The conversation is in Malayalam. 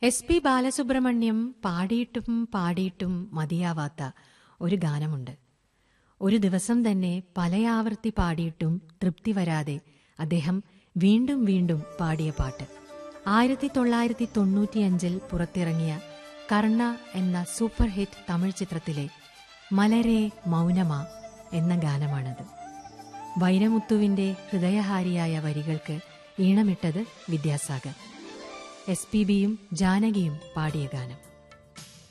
എസ് പി ബാലസുബ്രഹ്മണ്യം പാടിയിട്ടും പാടിയിട്ടും മതിയാവാത്ത ഒരു ഗാനമുണ്ട് ഒരു ദിവസം തന്നെ പലയാവർത്തി പാടിയിട്ടും തൃപ്തി വരാതെ അദ്ദേഹം വീണ്ടും വീണ്ടും പാടിയ പാട്ട് ആയിരത്തി തൊള്ളായിരത്തി തൊണ്ണൂറ്റിയഞ്ചിൽ പുറത്തിറങ്ങിയ കർണ എന്ന സൂപ്പർ ഹിറ്റ് തമിഴ് ചിത്രത്തിലെ മലരേ മൗനമ എന്ന ഗാനമാണത് വൈരമുത്തുവിന്റെ ഹൃദയഹാരിയായ വരികൾക്ക് ഈണമിട്ടത് വിദ്യാസാഗർ എസ് പി ബിയും ജാനകിയും പാടിയ ഗാനം